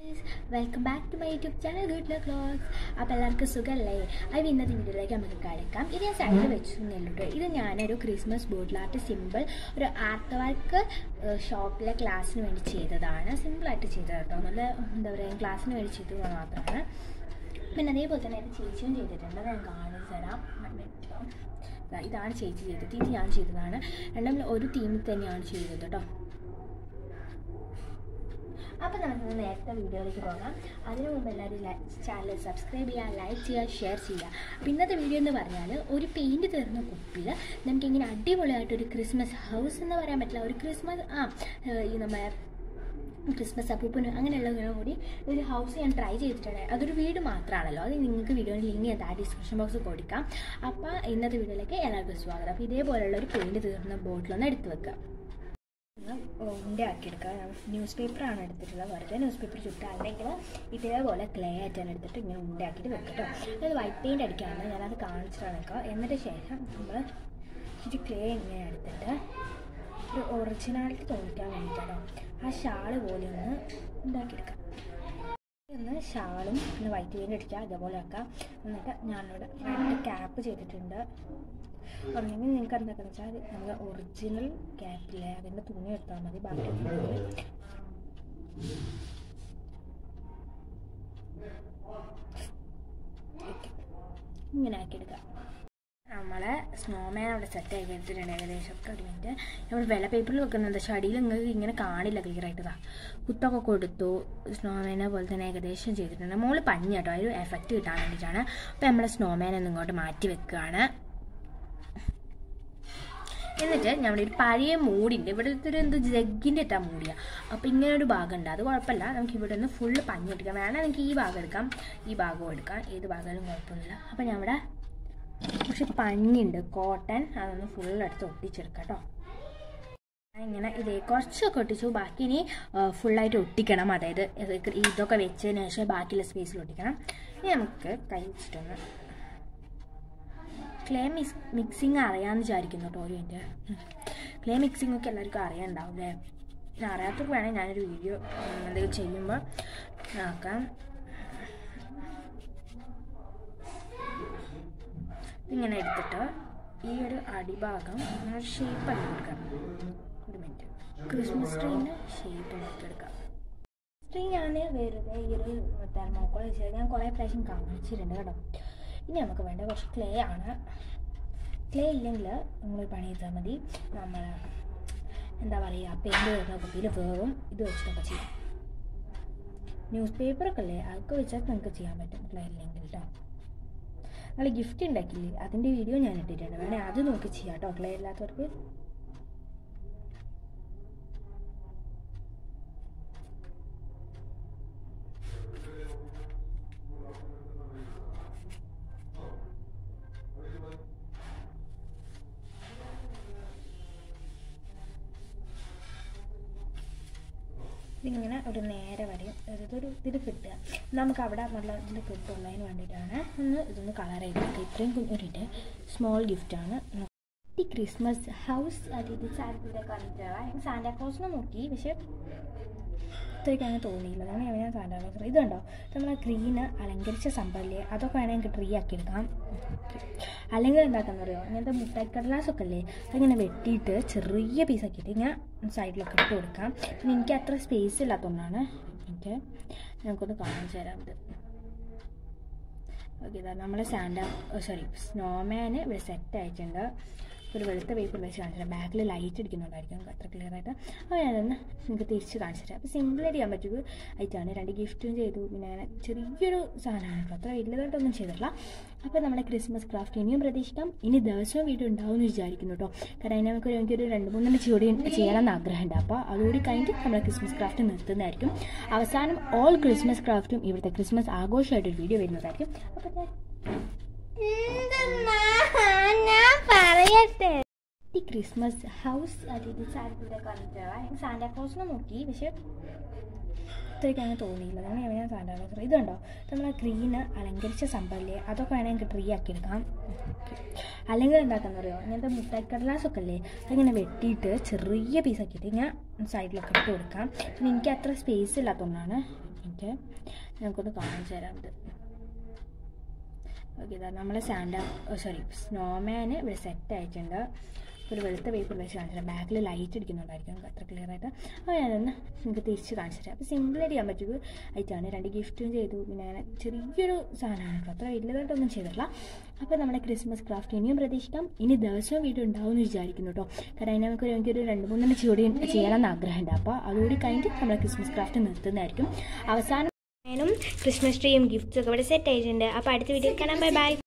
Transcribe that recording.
welcome back to my YouTube channel good luck vlogs അപ്പോൾ എല്ലാവർക്കും സുഖമല്ലേ അത് ഇന്നത്തെ വീഡിയോയിലേക്ക് നമുക്ക് കിടക്കാം ഇത് ഞാൻ സൈഡിൽ വെച്ചിരുന്നുള്ളൂ ഇത് ഞാനൊരു ക്രിസ്മസ് ബോട്ടിൽ ആർട്ട് സിമ്പിൾ ഒരു ആർട്ട് വർക്ക് ഷോപ്പിലെ ക്ലാസ്സിന് വേണ്ടി ചെയ്തതാണ് സിമ്പിളായിട്ട് ചെയ്തത് കേട്ടോ നല്ല എന്താ പറയുക ക്ലാസ്സിന് വേണ്ടി ചെയ്തത് മാത്രമാണ് പിന്നെ അതേപോലെ തന്നെ എൻ്റെ ചേച്ചിയും ചെയ്തിട്ടുണ്ട് അത് ഞാൻ കാണിച്ചു തരാം ദാ ഇതാണ് ചേച്ചി ചെയ്തത് ഇത് ഞാൻ ചെയ്തതാണ് രണ്ടും ഒരു ടീമിൽ തന്നെയാണ് ചെയ്തത് കേട്ടോ അപ്പോൾ നമുക്ക് നേരത്തെ വീഡിയോയിലേക്ക് പോകാം അതിനു മുമ്പ് എല്ലാവരും ചാനൽ സബ്സ്ക്രൈബ് ചെയ്യുക ലൈക്ക് ചെയ്യുക ഷെയർ ചെയ്യുക അപ്പോൾ ഇന്നത്തെ വീഡിയോ എന്ന് പറഞ്ഞാൽ ഒരു പെയിൻറ് തീർന്ന കുപ്പിയിൽ നമുക്കിങ്ങനെ അടിപൊളിയായിട്ട് ഒരു ക്രിസ്മസ് ഹൗസ് എന്ന് പറയാൻ പറ്റില്ല ഒരു ക്രിസ്മസ് ആ ഏഹ് ഈ നമ്മുടെ ക്രിസ്മസ് അപ്പൂപ്പന് അങ്ങനെയുള്ളതിനും കൂടി ഒരു ഹൗസ് ഞാൻ ട്രൈ ചെയ്തിട്ടുണ്ട് അതൊരു വീട് മാത്രമാണല്ലോ അത് നിങ്ങൾക്ക് വീഡിയോയുടെ ലിങ്ക് ഞാൻ ആ ഡിസ്ക്രിപ്ഷൻ ബോക്സിൽ കൊടുക്കാം അപ്പോൾ ഇന്നത്തെ വീഡിയോയിലേക്ക് എല്ലാവർക്കും സ്വാഗതം അപ്പോൾ ഇതേപോലെയുള്ള ഒരു പെയിൻറ് തീർന്ന ബോട്ടിലൊന്ന് എടുത്ത് വെക്കുക ഉണ്ടയാക്കിയെടുക്കുക ന്യൂസ് പേപ്പറാണ് എടുത്തിട്ടുള്ളത് വെറുതെ ന്യൂസ് പേപ്പർ ചുറ്റുക അല്ലെങ്കിൽ ഇതേപോലെ ക്ലേ ആയിട്ടാണ് എടുത്തിട്ട് ഇങ്ങനെ ഉണ്ടയാക്കിയിട്ട് വെക്കട്ടോ അതായത് വൈറ്റ് പെയിൻറ് അടിക്കാണ് ഞാനത് കാണിച്ചിട്ടാണ് വെക്കുക എന്നിട്ട് ശേഷം നമ്മൾ ഇച്ചിരി ക്ലേ ഇങ്ങനെ എടുത്തിട്ട് ഒരു ഒറിജിനാലിറ്റി തോന്നിക്കാൻ വേണ്ടിയിട്ടാണോ ആ ഷാള് പോലെ ഒന്ന് ഉണ്ടാക്കിയെടുക്കാം ഒന്ന് ഷാളും പിന്നെ വൈറ്റ് പെയിൻറ് അടിക്കുക അതേപോലെ ആക്കാം എന്നിട്ട് ഞാനിവിടെ ഫ്രണ്ട് ക്യാപ്പ് ചെയ്തിട്ടുണ്ട് അല്ലെങ്കിൽ നിങ്ങൾക്ക് എന്താക്കാന്ന് വെച്ചാൽ നമ്മൾ ഒറിജിനൽ ക്യാപ്പില്ലേ അതിൻ്റെ തുണി എടുത്താൽ മതി ബാക്കി ഇങ്ങനെ ആക്കിയെടുക്കാം നമ്മളെ സ്നോമാൻ അവിടെ സെറ്റ് ആക്കി എടുത്തിട്ടുണ്ട് ഏകദേശം ഒക്കെ ഒരു മിനിറ്റ് നമ്മൾ വെള്ള പേപ്പറിൽ വെക്കുന്നത് പക്ഷേ അടിയിൽ നിങ്ങൾക്ക് ഇങ്ങനെ കാണില്ല ക്ലിയർ ആയിട്ട് ഇതാ കുത്തൊക്കെ കൊടുത്തു സ്നോമാനെ പോലെ തന്നെ ഏകദേശം ചെയ്തിട്ടുണ്ട് മോള് പഞ്ഞി കേട്ടോ ഒരു എഫക്റ്റ് കിട്ടാൻ വേണ്ടിയിട്ടാണ് അപ്പോൾ നമ്മൾ സ്നോമാനെ ഒന്ന് ഇങ്ങോട്ട് മാറ്റി വെക്കുകയാണ് എന്നിട്ട് നമ്മുടെ ഒരു പഴയ മൂടിൻ്റെ ഇവിടെ ഒരു എന്ത് ജഗ്ഗിൻ്റെ ഇട്ടാ മൂടിയാണ് അപ്പോൾ ഇങ്ങനെ ഒരു ഭാഗം ഉണ്ട് അത് കുഴപ്പമില്ല നമുക്ക് ഇവിടെ നിന്ന് ഫുള്ള് പഞ്ഞി എടുക്കാം വേണം നമുക്ക് ഈ ഭാഗം എടുക്കാം ഈ ഭാഗവും എടുക്കാം ഏത് ഭാഗമായാലും കുഴപ്പമൊന്നുമില്ല അപ്പോൾ നമ്മുടെ പക്ഷെ പഞ്ഞിണ്ട് കോട്ടൺ അതൊന്ന് ഫുൾ എടുത്ത് ഒട്ടിച്ചെടുക്കാം കേട്ടോ ഇങ്ങനെ ഇതേ കുറച്ചൊക്കെ ഒട്ടിച്ചു ബാക്കി ഇനി ഫുള്ളായിട്ട് ഒട്ടിക്കണം അതായത് ഇതൊക്കെ വെച്ചതിന് ശേഷം ബാക്കിയുള്ള സ്പേസിൽ ഒട്ടിക്കണം ഇനി നമുക്ക് കൈ വെച്ചിട്ടൊന്ന് ക്ലേ മിക്സ് മിക്സിങ് അറിയാമെന്ന് വിചാരിക്കുന്നു കേട്ടോ ഒരു മിനിറ്റ് ക്ലേ മിക്സിംഗ് ഒക്കെ എല്ലാവർക്കും അറിയാനുണ്ടാവും അല്ലേ അറിയാത്തവർക്ക് വേണമെങ്കിൽ ഞാനൊരു വീഡിയോ എന്തെങ്കിലും ചെയ്യുമ്പോൾ ആക്കാം ഇങ്ങനെ എടുത്തിട്ട് ഈ ഒരു അടിഭാഗം ഇങ്ങനെ ഷേപ്പ് ആക്കി കൊടുക്കാം ഒരു മിനിറ്റ് ക്രിസ്മസ് ട്രീൻ്റെ ഷേപ്പ് എടുക്കാം ട്രീ ഞാൻ വെറുതെ ഈ ഒരു തെർമോക്കോൾ വെച്ചാൽ ഞാൻ കുറേ പ്രാവശ്യം കാണിച്ചിട്ടുണ്ട് കേട്ടോ ഇനി നമുക്ക് വേണ്ട കുറച്ച് ക്ലേ ആണ് ക്ലേ ഇല്ലെങ്കിൽ നിങ്ങൾ പണി ചെയ്താൽ മതി നമ്മൾ എന്താ പറയുക പെയിൻറ് വരുന്ന കുപ്പിയിൽ വേവും ഇത് വെച്ചിട്ടൊക്കെ ചെയ്യാം ന്യൂസ് പേപ്പറൊക്കെ അല്ലേ അതൊക്കെ വെച്ചാൽ നിങ്ങൾക്ക് ചെയ്യാൻ പറ്റും ക്ലേ ഇല്ലെങ്കിൽ കേട്ടോ നമ്മൾ ഗിഫ്റ്റ് ഉണ്ടാക്കില്ലേ അതിൻ്റെ വീഡിയോ ഞാൻ ഇട്ടിട്ടുണ്ട് വേണേൽ അത് നോക്കി ചെയ്യാം കേട്ടോ ക്ലേ ഇല്ലാത്തവർക്ക് ഇതിങ്ങനെ ഒരു നേരെ വരെയും ഇതൊരു ഇതിൽ കിട്ടുക നമുക്ക് അവിടെ നല്ല ഇതിൽ കിട്ടുള്ളതിന് വേണ്ടിയിട്ടാണ് ഒന്ന് ഇതൊന്ന് കളർ ചെയ്തിട്ട് ഇത്രയും കുഞ്ഞൊരിട്ട് സ്മോൾ ഗിഫ്റ്റാണ് ഈ ക്രിസ്മസ് ഹൗസ് അതായത് സാരിയുടെ കണ്ടിട്ട് സാന്റാക്ലോസിനെ നോക്കി പക്ഷേ ഇത്രയ്ക്ക് അങ്ങനെ തോന്നിയില്ല അതാണ് ഞാൻ സാന്റാക്ലോസ് ഇതുണ്ടോ നമ്മൾ ഗ്രീന് അലങ്കരിച്ച സംഭവല്ലേ അതൊക്കെ വേണമെങ്കിൽ നമുക്ക് ട്രീ ആക്കി എടുക്കാം അല്ലെങ്കിൽ എന്താക്കാന്ന് പറയുമോ ഇങ്ങനത്തെ മുട്ടായിക്കടലാസൊക്കെ അല്ലേ അതിങ്ങനെ വെട്ടിയിട്ട് ചെറിയ പീസാക്കിയിട്ട് ഇങ്ങനെ സൈഡിലൊക്കെ ഇട്ട് കൊടുക്കാം പിന്നെ എനിക്ക് അത്ര സ്പേസ് ഇല്ലാത്തതുകൊണ്ടാണ് എനിക്ക് ഞങ്ങൾക്കൊന്ന് കാണിച്ചു തരാം ഇത് ഓക്കെ ഇതാ നമ്മളെ സാൻഡ സോറി സ്നോമാന് ഇവിടെ സെറ്റ് ആയിട്ടുണ്ട് ഒരു വെളുത്ത പേപ്പർ വെച്ച് കാണിച്ചിട്ട് ബാക്കിൽ ലൈറ്റ് അടിക്കുന്നുണ്ടായിരിക്കും നമുക്ക് അത്ര ക്ലിയർ ആയിട്ട് അപ്പോൾ ഞാനൊന്ന് നിങ്ങൾക്ക് തിരിച്ച് കാണിച്ചു തരാം അപ്പോൾ സിമ്പിളായിട്ട് ചെയ്യാൻ പറ്റൊരു ഐറ്റമാണ് രണ്ട് ഗിഫ്റ്റും ചെയ്തു പിന്നെ അങ്ങനെ ചെറിയൊരു സാധനമാണ് കേട്ടോ അത്ര വലിയതായിട്ടൊന്നും ചെയ്തിട്ടില്ല അപ്പോൾ നമ്മുടെ ക്രിസ്മസ് ക്രാഫ്റ്റ് ഇനിയും പ്രതീക്ഷിക്കാം ഇനി ദിവസവും വീഡിയോ ഉണ്ടാവും എന്ന് വിചാരിക്കുന്നു കേട്ടോ കാരണം അതിന് നമുക്ക് എനിക്കൊരു രണ്ട് മൂന്നെണ്ണം ചൂടി ചെയ്യണമെന്ന് ആഗ്രഹമുണ്ട് അപ്പോൾ അതുകൂടി കഴിഞ്ഞിട്ട് നമ്മുടെ ക്രിസ്മസ് ക്രാഫ്റ്റ് നിർത്തുന്നതായിരിക്കും അവസാനം ഓൾ ക്രിസ്മസ് ക്രാഫ്റ്റും ഇവിടുത്തെ ക്രിസ്മസ് ആഘോഷമായിട്ടൊരു വീഡിയോ വരുന്നതായിരിക്കും അപ്പോൾ ഞാൻ പറയട്ടെ ഈ ക്രിസ്മസ് ഹൗസ് അതായത് സാരിയുടെ കണ്ടിട്ട് സാന്റാക്ലോസിനെ നോക്കി പക്ഷെ ഇത്രയ്ക്ക് അങ്ങനെ തോന്നിയില്ല അതാണ് ഞാൻ സാന്റാക്ലോസ് ഇതുണ്ടോ നമ്മൾ ഗ്രീന് അലങ്കരിച്ച സംഭവല്ലേ അതൊക്കെ വേണമെങ്കിൽ ട്രീ ആക്കി എടുക്കാം അല്ലെങ്കിൽ എന്താക്കാന്ന് പറയുമോ ഇങ്ങനത്തെ മുട്ടായിക്കടലാസൊക്കെ അല്ലേ അതിങ്ങനെ വെട്ടിയിട്ട് ചെറിയ പീസാക്കിയിട്ട് ഇങ്ങനെ സൈഡിലൊക്കെ ഇട്ട് കൊടുക്കാം പിന്നെ എനിക്ക് അത്ര സ്പേസ് ഇല്ലാത്തതുകൊണ്ടാണ് ഓക്കെ നമുക്കൊന്ന് കാണിച്ചു തരാം ഇത് ഓക്കെ ഇതാ നമ്മളെ സാൻഡ സോറി സ്നോമാന് ഇവിടെ സെറ്റ് ആയിട്ടുണ്ട് ഒരു വെളുത്ത പേപ്പർ വെച്ച് കാണിച്ചിട്ട് ബാക്കിൽ ലൈറ്റ് അടിക്കുന്നുണ്ടായിരിക്കും നമുക്ക് അത്ര ക്ലിയർ ആയിട്ട് അപ്പോൾ ഞാനൊന്ന് നിങ്ങൾക്ക് തിരിച്ച് കാണിച്ചു തരാം അപ്പോൾ സിമ്പിളായിട്ട് ചെയ്യാൻ പറ്റൊരു ഐറ്റമാണ് രണ്ട് ഗിഫ്റ്റും ചെയ്തു പിന്നെ അങ്ങനെ ചെറിയൊരു സാധനമാണ് കേട്ടോ അത്ര വലുതായിട്ടൊന്നും ചെയ്തിട്ടില്ല അപ്പോൾ നമ്മുടെ ക്രിസ്മസ് ക്രാഫ്റ്റ് ഇനിയും പ്രതീക്ഷിക്കാം ഇനി ദിവസവും വീഡിയോ ഉണ്ടാവും എന്ന് വിചാരിക്കുന്നു കേട്ടോ കാരണം അതിന് നമുക്ക് എനിക്കൊരു രണ്ട് മൂന്നെണ്ണം ചൂടി ചെയ്യണമെന്ന് ആഗ്രഹമുണ്ട് അപ്പോൾ അതുകൂടി കഴിഞ്ഞിട്ട് നമ്മുടെ ക്രിസ്മസ് ക്രാഫ്റ്റ് നിർത്തുന്നതായിരിക്കും അവസാനം ക്രിസ്മസ് ട്രീയും ഗിഫ്റ്റ്സ് ഒക്കെ ഇവിടെ സെറ്റ് ആയിട്ടുണ്ട് അപ്പോൾ അടുത്ത വീഡിയോ കാണാം ബൈ ബൈ